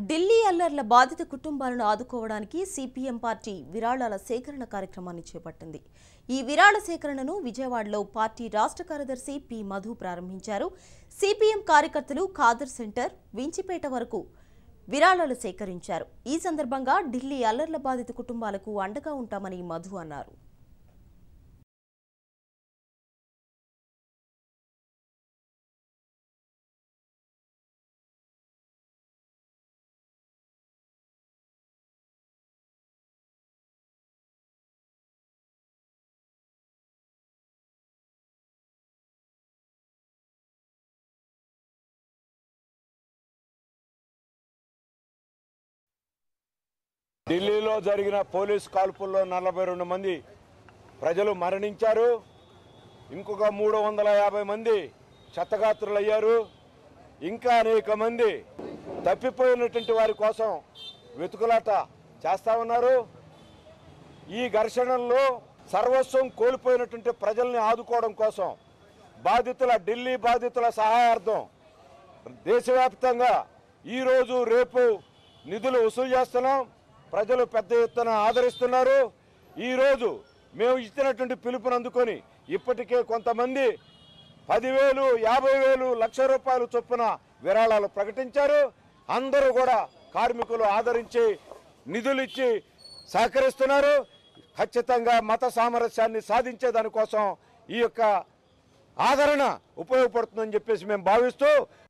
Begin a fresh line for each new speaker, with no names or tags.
ఢిల్లీ అల్లర్ల బాధిత కుటుంబాలను ఆదుకోవడానికి సిపిఎం పార్టీ విరాళాల సేకరణ కార్యక్రమాన్ని చేపట్టింది ఈ విరాళ సేకరణను విజయవాడలో పార్టీ రాష్ట్ర కార్యదర్శి పి మధు ప్రారంభించారు సిపిఎం కార్యకర్తలు ఖాదర్ సెంటర్ వించిపేట వరకు విరాళాలు సేకరించారు ఈ సందర్భంగా ఢిల్లీ అల్లర్ల బాధిత కుటుంబాలకు అండగా ఉంటామని మధు అన్నారు
ఢిల్లీలో జరిగిన పోలీస్ కాల్పుల్లో నలభై రెండు మంది ప్రజలు మరణించారు ఇంకొక మూడు వందల యాభై మంది క్షతగాత్రులయ్యారు ఇంకా అనేక మంది తప్పిపోయినటువంటి వారి కోసం వెతుకులాట చేస్తా ఉన్నారు ఈ ఘర్షణల్లో సర్వస్వం కోల్పోయినటువంటి ప్రజల్ని ఆదుకోవడం కోసం బాధితుల ఢిల్లీ బాధితుల సహాయార్థం దేశవ్యాప్తంగా ఈరోజు రేపు నిధులు వసూలు చేస్తున్నాం ప్రజలు పెద్ద ఎత్తున ఆదరిస్తున్నారు ఈరోజు మేము ఇచ్చినటువంటి పిలుపుని అందుకొని ఇప్పటికే కొంతమంది పదివేలు యాభై వేలు లక్ష రూపాయలు చొప్పున విరాళాలు ప్రకటించారు అందరూ కూడా కార్మికులు ఆదరించి నిధులు ఇచ్చి సహకరిస్తున్నారు ఖచ్చితంగా మత సామరస్యాన్ని సాధించే దానికోసం ఈ యొక్క ఆదరణ ఉపయోగపడుతుందని చెప్పేసి మేము భావిస్తూ